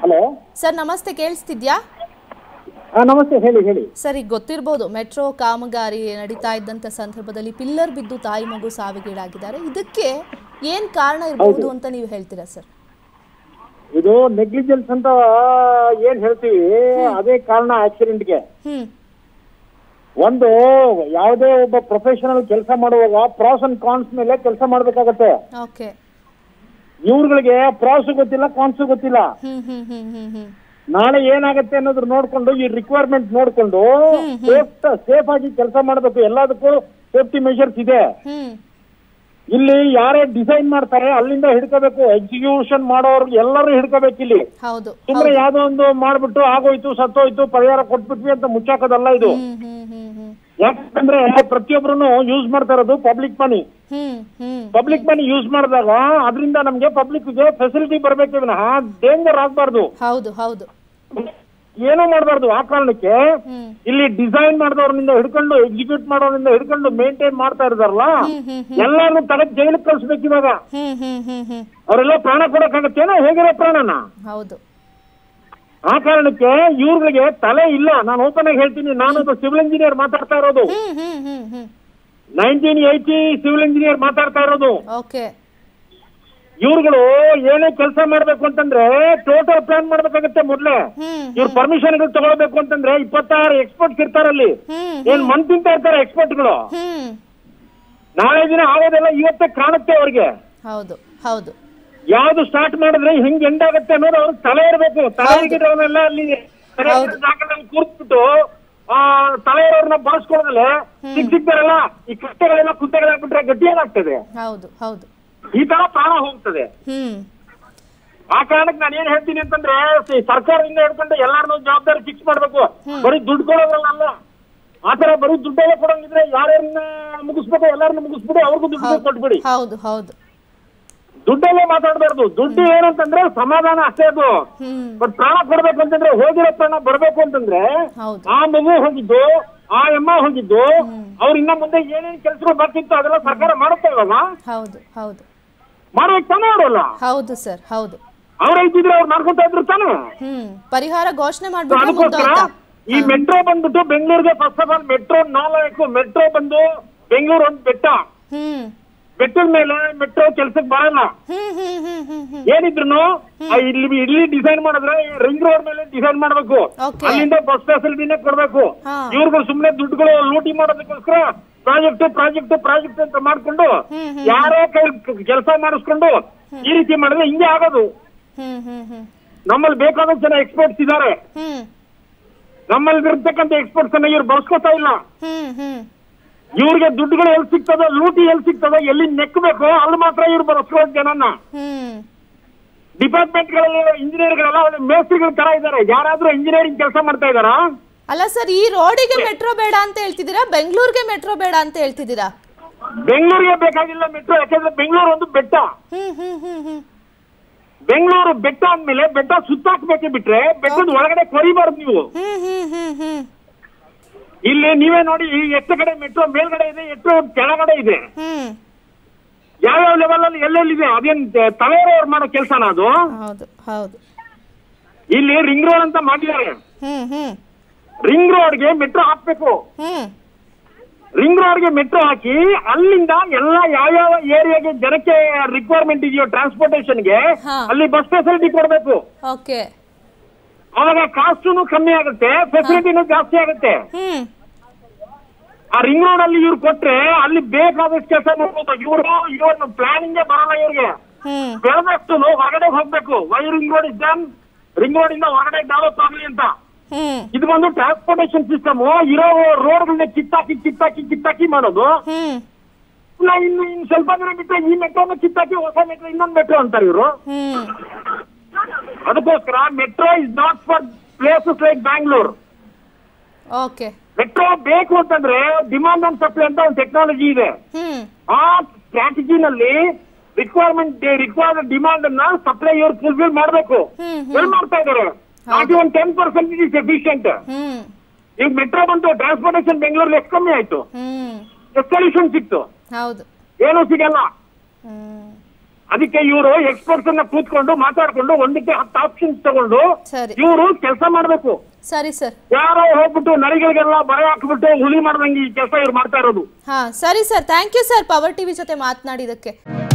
Hello sir ನಮಸ್ತೆ ಕೇಳಿಸ್ತಿದ್ಯಾ ಹಾಂ ನಮಸ್ತೆ ಹೇಳಿ ಹೇಳಿ ಸರ್ ಈಗ ಗೊತ್ತಿರ್ಬೋದು ಮೆಟ್ರೋ ಕಾಮಗಾರಿ ನಡೀತಾ ಇದ್ದಂಥ ಸಂದರ್ಭದಲ್ಲಿ ಪಿಲ್ಲರ್ ಬಿದ್ದು ತಾಯಿ ಮಗು ಸಾವಿಗೀಡಾಗಿದ್ದಾರೆ ಇದಕ್ಕೆ ಏನ್ ಕಾರಣ ಇರಬಹುದು ಅಂತ ನೀವು ಹೇಳ್ತೀರಾ ಸರ್ ಇದು ನೆಗ್ಲಿಜೆನ್ಸ್ ಅಂತ ಏನ್ ಹೇಳ್ತೀವಿ ಅದೇ ಕಾರಣ ಆಕ್ಸಿಡೆಂಟ್ಗೆ ಹ್ಮ್ ಒಂದು ಯಾವುದೇ ಒಬ್ಬ ಪ್ರೊಫೆಷನಲ್ ಕೆಲಸ ಮಾಡುವಾಗ ಪ್ರಾಸ್ ಅಂಡ್ ಕಾನ್ಸ್ ಮೇಲೆ ಕೆಲಸ ಮಾಡ್ಬೇಕಾಗತ್ತೆ ಓಕೆ ಇವ್ರುಗಳಿಗೆ ಪ್ರಾಸ್ ಗೊತ್ತಿಲ್ಲ ಕಾನ್ಸ್ ಗೊತ್ತಿಲ್ಲ ಹ್ಮ್ ಹ್ಮ್ ಹ್ಮ್ ಹ್ಮ್ ಹ್ಮ್ ನಾಳೆ ಏನಾಗತ್ತೆ ಅನ್ನೋದ್ರ ನೋಡ್ಕೊಂಡು ಈ ರಿಕ್ವೈರ್ಮೆಂಟ್ ನೋಡ್ಕೊಂಡು ಸೇಫ್ ಸೇಫ್ ಆಗಿ ಕೆಲಸ ಮಾಡಬೇಕು ಎಲ್ಲದಕ್ಕೂ ಸೇಫ್ಟಿ ಮೆಷರ್ಸ್ ಇದೆ ಹ್ಮ್ ಇಲ್ಲಿ ಯಾರೇ ಡಿಸೈನ್ ಮಾಡ್ತಾರೆ ಅಲ್ಲಿಂದ ಹಿಡ್ಕೋಬೇಕು ಎಕ್ಸಿಕ್ಯೂಷನ್ ಮಾಡೋರು ಎಲ್ಲರೂ ಹಿಡ್ಕೋಬೇಕು ಇಲ್ಲಿ ಹೌದು ಸುಮ್ಮನೆ ಯಾವ್ದೋ ಒಂದು ಮಾಡ್ಬಿಟ್ಟು ಆಗೋಯ್ತು ಸತ್ತೋಯ್ತು ಪರಿಹಾರ ಕೊಟ್ಬಿಟ್ವಿ ಅಂತ ಮುಚ್ಚಾಕೋದಲ್ಲ ಇದು ಹ್ಮ್ ಹ್ಮ್ ಹ್ಮ್ ಹ್ಮ್ ಯಾಕಂದ್ರೆ ಪ್ರತಿಯೊಬ್ಬರು ಯೂಸ್ ಮಾಡ್ತಾ ಇರೋದು public money hmm hmm public money use ಮಾಡಿದಾಗ ಅದರಿಂದ ನಮ್ಗೆ ಪಬ್ಲಿಕ್ ಗೆ ಫೆಸಿಲಿಟಿ ಬರ್ಬೇಕು ವಿನಃ ಡೇಂಜರ್ ಆಗ್ಬಾರ್ದು ಹೌದು ಹೌದು ಏನೂ ಮಾಡಬಾರ್ದು ಆ ಕಾರಣಕ್ಕೆ ಹ್ಮ್ ಇಲ್ಲಿ ಡಿಸೈನ್ ಮಾಡಿದವ್ರನಿಂದ ಹಿಡ್ಕೊಂಡು ಎಕ್ಸಿಕ್ಯೂಟ್ ಮಾಡೋದ್ರಿಂದ ಹಿಡ್ಕೊಂಡು ಮೇಂಟೈನ್ ಮಾಡ್ತಾ ಇರ್ತಾರಲ್ಲ ಹ್ಮ್ ಹ್ಮ್ ಎಲ್ಲಾರು ತಗದ್ ಜೈಲಿಗೆ ಕಳ್ಸ್ಬೇಕು ಇವಾಗ ಹ್ಮ್ ಹ್ಮ್ ಹ್ಮ್ ಹ್ಮ್ ಅವರೆಲ್ಲ ಪ್ರಾಣ ಕೊಡಕ್ಕಾಗತ್ತೇನೋ ಹೇಗಿರೋ ಪ್ರಾಣನ ಹೌದು ಆ ಕಾರಣಕ್ಕೆ ಇವ್ರಿಗೆ ತಲೆ ಇಲ್ಲ ನಾನು ಓಪನ್ ಆಗಿ ಹೇಳ್ತೀನಿ ನಾನೊಬ್ಬ ಸಿವಿಲ್ ಇಂಜಿನಿಯರ್ ಮಾತಾಡ್ತಾ ಇರೋದು hmm hmm hmm hmm nineteen eighty civil engineer ಮಾತಾಡ್ತಾ ಇರೋದು ಓಕೆ ಇವ್ರುಗಳು ಏನೇ ಕೆಲಸ ಮಾಡ್ಬೇಕು ಅಂತಂದ್ರೆ ಟೋಟಲ್ ಪ್ಲಾನ್ ಮಾಡ್ಬೇಕಾಗತ್ತೆ ಮೊದ್ಲೇ ಹ್ಮ್ ಇವ್ರ ಪರ್ಮಿಷನ್ ಗಳು ತಗೊಳ್ಬೇಕು ಅಂತಂದ್ರೆ ಇಪ್ಪತ್ತಾರು ಎಕ್ಸ್ಪರ್ಟ್ಸ್ ಇರ್ತಾರಲ್ಲಿ ಹ್ಮ್ ಏನ್ ಮನ್ ತಿಂತ ಇರ್ತಾರೆ ಎಕ್ಸ್ಪರ್ಟ್ಗಳು ಹ್ಮ್ ನಾಳೆ ದಿನ ಆಗೋದೆಲ್ಲ ಇವತ್ತೇ ಕಾಣುತ್ತೆ ಅವ್ರಿಗೆ ಹೌದು ಹೌದು ಯಾವ್ದು ಸ್ಟಾರ್ಟ್ ಮಾಡಿದ್ರೆ ಹಿಂಗ್ ಎಂಡ್ ಆಗುತ್ತೆ ಅನ್ನೋದು ಅವ್ರಿಗೆ ತಲೆ ಇರಬೇಕು ತಲೆ ಇರೋನೆಲ್ಲ ಅಲ್ಲಿ ಹೌದು. ಜಾಗದಲ್ಲಿ ಕೂರ್ಸ್ಬಿಟ್ಟು ಆ ತಲೆ ಇರೋರ್ನ ಬಳಸ್ಕೊಳ್ಳೋದಲ್ಲ ಸಿಕ್ ಸಿಗ್ತಾರಲ್ಲ ಈ ಕಷ್ಟಗಳೆಲ್ಲ ಕುಂತೆಗಳಾಗ್ಬಿಟ್ರೆ ಗಟ್ಟಿ ಏನಾಗ್ತದೆ ಹೌದು ಹೌದು ಈ ತರ ಪ್ರಾಣ ಹೋಗ್ತದೆ ಹ್ಮ್ ಆ ಕಾರಣಕ್ಕೆ ನಾನು ಏನ್ ಹೇಳ್ತೀನಿ ಅಂತಂದ್ರೆ ಸ- ಸರ್ಕಾರದಿಂದ ಹಿಡ್ಕೊಂಡು ಎಲ್ಲಾರನ್ನೂ ಜವಾಬ್ದಾರಿ ಫಿಕ್ಸ್ ಮಾಡ್ಬೇಕು ಬರೀ ದುಡ್ಡು ಕೊಡೋದ್ರಲ್ಲ ಆ ತರ ಬರೀ ದುಡ್ಡೆಲ್ಲ ಕೊಡಂಗಿದ್ರೆ ಯಾರ್ಯಾರನ್ನ ಮುಗಿಸ್ಬೇಕು ಎಲ್ಲಾರನ್ನ ಮುಗಿಸ್ಬಿಟ್ಟು ಅವ್ರಿಗೂ ದುಡ್ಡು ಕೊಟ್ಬಿಡಿ ಹೌದು ಹೌದು ದುಡ್ಡಲ್ಲೇ ಮಾತಾಡಬಾರ್ದು ದುಡ್ಡು ಏನಂತಂದ್ರೆ ಸಮಾಧಾನ ಅಷ್ಟೇ ಅದು ಹ್ಮ್ ಬಟ್ ಪ್ರಾಣ ಕೊಡ್ಬೇಕು ಅಂತಂದ್ರೆ ಹೋಗಿರೋ ಪ್ರಾಣ ಬರ್ಬೇಕು ಅಂತಂದ್ರೆ ಹೌದು ಆ ಮಗು ಹೋಗಿದ್ದು ಆ ಎಮ್ಮ ಹೋಗಿದ್ದು ಅವ್ರ ಇನ್ನ ಮುಂದೆ ಏನೇನ್ ಕೆಲಸಗಳು ಬರ್ತಿತ್ತು ಅದೆಲ್ಲ ಸರ್ಕಾರ ಮಾಡುತ್ತೆ ಇವಾಗ ಹೌದು ಹೌದು ಮಾಡೋಕ್ ತಾನೇ ಅವರಲ್ಲ ಹೌದು ಸರ್ ಹೌದು ಅವ್ರ ಇದ್ದಿದ್ರೆ ಅವ್ರು ಮಾಡ್ಕೊಂತ ಇದ್ರು ತಾನೇ ಹ್ಮ್ ಪರಿಹಾರ ಘೋಷಣೆ So ಮಾಡ್ಬಿಟ್ರೆ ಅದಕ್ಕೋಸ್ಕರ ಮುಂದುವರಿತಾ ಈ ಮೆಟ್ರೋ ಬಂದ್ಬಿಟ್ಟು ಬೆಂಗಳೂರಿಗೆ ಫಸ್ಟ್ ಆಫ್ ಆಲ್ ಮೆಟ್ರೋ ನಾಲ್ಕು ಮೆಟ್ರೋ ಬಂದು ಬೆಂಗಳೂರು ಒಂದು ಬೆಟ್ಟ ಹ್ಮ್ ಬೆಟ್ಟದ ಮೇಲೆ ಮೆಟ್ರೋ ಕೆಲ್ಸಕ್ಕೆ ಬರಲ್ಲ ಹ್ಮ್ ಹ್ಮ್ ಹ್ಮ್ ಹ್ಮ್ ಹ್ಮ್ ಏನಿದ್ರು ಇಲ್ಲಿ ಇಲ್ಲಿ ಡಿಸೈನ್ ಮಾಡಿದ್ರೆ ರಿಂಗ್ ರೋಡ್ ಮೇಲೆ ಡಿಸೈನ್ ಮಾಡ್ಬೇಕು Okay. ಅಲ್ಲಿಂದ ಬಸ್ ಫೆಸಿಲಿಟಿನೇ ಕೊಡ್ಬೇಕು ಹಾ. ಇವ್ರಿಗೆ ಸುಮ್ನೆ ದುಡ್ಡುಗಳು ಲೂಟಿ ಮಾಡೋದಕ್ಕೋಸ್ಕರ ಪ್ರಾಜೆಕ್ಟ್ ಪ್ರಾಜೆಕ್ಟ್ ಪ್ರಾಜೆಕ್ಟ್ ಅಂತ ಮಾಡ್ಕೊಂಡು ಹ್ಮ್, ಹ್ಮ್. ಯಾರೋ ಕೈ ಕೆಲಸ ಮಾಡಿಸ್ಕೊಂಡು ಈ ರೀತಿ ಮಾಡಿದ್ರೆ ಹಿಂಗೆ ಆಗೋದು ಹ್ಮ್ ಹ್ಮ್ ಹ್ಮ್ ನಮ್ಮಲ್ಲಿ ಬೇಕಾದಷ್ಟು ಜನ ಎಕ್ಸ್ಪರ್ಟ್ಸ್ ಇದ್ದಾರೆ ಹ್ಮ್ ನಮ್ಮಲ್ಲಿ ಇರ್ತಕ್ಕಂಥ ಎಕ್ಸ್ಪರ್ಟ್ಸ್ ಅನ್ನ ಇವ್ರು ಬಳಸ್ಕೊತಾ ಇಲ್ಲ ಹ್ಮ್ ಹ್ಮ್ ಇವ್ರಿಗೆ ದುಡ್ಡುಗಳು ಎಲ್ಲಿ ಸಿಗ್ತದೋ ಲೂಟಿ ಎಲ್ಲಿ ಸಿಗ್ತದೋ ಎಲ್ಲಿ ನೆಕ್ಕಬೇಕು ಅಲ್ಲಿ ಮಾತ್ರ ಇವ್ರು ಬಳಸ್ಕೊಳ್ಳೋದು ಜನನ ಹ್ಮ್ ಡಿಪಾರ್ಟ್ಮೆಂಟ್ಗಳಲ್ಲಿ ಇಂಜಿನಿಯರ್ಗಳೆಲ್ಲ ಒಳ್ಳೆ ಮೇಸ್ತ್ರಿಗಳ ತರ ಇದ್ದಾರೆ ಯಾರಾದ್ರೂ ಇಂಜಿನಿಯರಿಂಗ್ ಕೆಲಸ ಮಾಡ್ತಾ ಇದಾರಾ ಅಲ್ಲ ಸರ್ ಈ ರೋಡಿಗೆ ಮೆಟ್ರೋ ಬೇಡ ಅಂತ ಹೇಳ್ತಿದ್ದೀರಾ ಬೆಂಗಳೂರಿಗೆ ಮೆಟ್ರೋ ಬೇಡ ಅಂತ ಹೇಳ್ತಿದ್ದೀರಾ ಬೆಂಗಳೂರಿಗೆ ಬೇಕಾಗಿಲ್ಲ ಮೆಟ್ರೋ ಯಾಕಂದ್ರೆ ಬೆಂಗಳೂರು ಒಂದು ಬೆಟ್ಟ ಹ್ಮ್ ಹ್ಮ್ ಹ್ಮ್ ಹ್ಮ್ ಬೆಂಗಳೂರು ಬೆಟ್ಟ ಅಂದ್ಮೇಲೆ ಬೆಟ್ಟ ಸುತ್ತಾಕ್ಬೇಕೆ ಬಿಟ್ರೆ ಬೆಟ್ಟದ ಒಳಗಡೆ ಕೊರಿಬಾರ್ದು ನೀವು ಹ್ಮ್ ಹ್ಮ್ ಹ್ಮ್ ಹ್ಮ್ ಇಲ್ಲಿ ನೀವೇ ನೋಡಿ ಎಷ್ಟು ಕಡೆ ಮೆಟ್ರೋ ಮೇಲ್ಗಡೆ ಇದೆ ಎಷ್ಟು ಕೆಳಗಡೆ ಇದೆ ಹ್ಮ್ ಯಾವ್ಯಾವ ಲೆವೆಲ್ ಅಲ್ಲಿ ಎಲ್ಲೆಲ್ಲಿದೆ ಅದೇನ್ ತಲೆಯವ್ರು ಮಾಡೋ ಕೆಲಸನ ಅದು ಹೌದು ಹೌದು ಇಲ್ಲಿ ರಿಂಗ್ ರೋಡ್ ಅಂತ ಮಾಡಿದ್ದಾರೆ ಹ್ಮ್ ಹ್ಮ್ ರಿಂಗ್ ರೋಡ್ಗೆ ಮೆಟ್ರೋ ಹಾಕ್ಬೇಕು ಹ್ಮ್ ರಿಂಗ್ ರೋಡ್ಗೆ ಮೆಟ್ರೋ ಹಾಕಿ ಅಲ್ಲಿಂದ ಎಲ್ಲ ಯಾವ್ಯಾವ ಏರಿಯಾಗೆ ಜನಕ್ಕೆ ರಿಕ್ವೈರ್ಮೆಂಟ್ ಇದೆಯೋ ಟ್ರಾನ್ಸ್ಪೋರ್ಟೇಷನ್ಗೆ ಹಾ. ಅಲ್ಲಿ ಬಸ್ ಫೆಸಿಲಿಟಿ ಕೊಡಬೇಕು ಓಕೆ ಅವಾಗ ಕಾಸ್ಟುನು ಕಮ್ಮಿ ಆಗುತ್ತೆ ಫೆಸಿಲಿಟಿನೂ ಜಾಸ್ತಿ ಆಗುತ್ತೆ ಹ್ಮ್ ಆ ರಿಂಗ್ ರೋಡ್ ಅಲ್ಲಿ ಇವ್ರು ಕೊಟ್ರೆ ಅಲ್ಲಿ ಬೇಕಾದಷ್ಟು ಕೆಲಸ ಮಾಡ್ಬೋದು ಇವರು ಇವ್ರ ಪ್ಲಾನಿಂಗ್ ಬರಲ್ಲ ಇವ್ರಿಗೆ ಹ್ಮ್ ಬೆಳೆದಷ್ಟು ಹೊರಗಡೆ ಹೋಗ್ಬೇಕು why ring road is done ring road ಇಂದ ಹೊರಗಡೆ ಡೆವಲಪ್ ಆಗ್ಲಿ ಅಂತ ಹ್ಮ್ ಇದು ಬಂದು ಟ್ರಾನ್ಸ್ಪೋರ್ಟೇಷನ್ ಸಿಸ್ಟಮ್ ಇರೋ ರೋಡ್ಗಳನ್ನ ಕಿತ್ತಾಕಿ ಕಿತ್ತಾಕಿ ಕಿತ್ತಾಕಿ ಮಾಡೋದು ಹ್ಮ್ ನಾ ಇನ್ನು ಇನ್ನು ಸ್ವಲ್ಪ ದಿನ ಬಿಟ್ಟರೆ ಈ ಮೆಟ್ರೋನ ಕಿತ್ತಾಕಿ ಹೊಸ ಮೆಟ್ರೋ ಇನ್ನೊಂದು ಮೆಟ್ರೋ ಅಂತಾರೆ ಇವರು ಹ್ಮ್ ಅದಕ್ಕೋಸ್ಕರ metro is not for places like Bangalore okay metro ಬೇಕು ಅಂತಂದ್ರೆ ಡಿಮಾಂಡ್ ಅಂಡ್ ಸಪ್ಲೈ ಅಂತ ಒಂದು ಟೆಕ್ನಾಲಜಿ ಇದೆ ಹ್ಮ್ ಆ ಸ್ಟ್ರಾಟಜಿನಲ್ಲಿ requirement required demand and supply ಇವ್ರು ಫುಲ್ಫಿಲ್ ಮಾಡಬೇಕು ಹ್ಮ್ ಎಲ್ಲಿ ಮಾಡ್ತಾ ಇದಾರೆ ನಾಟಿ ಒಂದು ten percent is efficient hmm ಈಗ ಮೆಟ್ರೋ ಬಂತು ಟ್ರಾನ್ಸ್ಪೋರ್ಟೇಷನ್ ಬೆಂಗಳೂರಲ್ಲಿ ಎಷ್ಟು ಕಮ್ಮಿ ಆಯ್ತು ಹ್ಮ್ ಎಷ್ಟು ಸೊಲ್ಯೂಷನ್ ಸಿಕ್ತು ಹೌದು ಏನೂ ಸಿಗಲ್ಲ ಹ್ಮ್ ಅದಕ್ಕೆ ಇವರು ಎಕ್ಸ್ಪರ್ಟ್ಸ್ ಅನ್ನ ಕೂತ್ಕೊಂಡು ಮಾತಾಡ್ಕೊಂಡು ಒಂದಕ್ಕೆ ಹತ್ತು ಆಪ್ಷನ್ಸ್ ತಗೊಂಡು ಸರಿ ಇವರು ಕೆಲಸ ಮಾಡ್ಬೇಕು ಸರಿ ಸರ್ ಯಾರೋ ಹೋಗ್ಬಿಟ್ಟು ನರಿಗಳಿಗೆಲ್ಲ ಬರೆ ಹಾಕ್ಬಿಟ್ಟು ಹುಲಿ ಮಾಡ್ದಂಗೆ ಈ ಕೆಲಸ ಇವ್ರು ಮಾಡ್ತಾ ಇರೋದು ಹಾ ಸರಿ sir thank you sir power TV ಜೊತೆ ಮಾತನಾಡಿದಕ್ಕೆ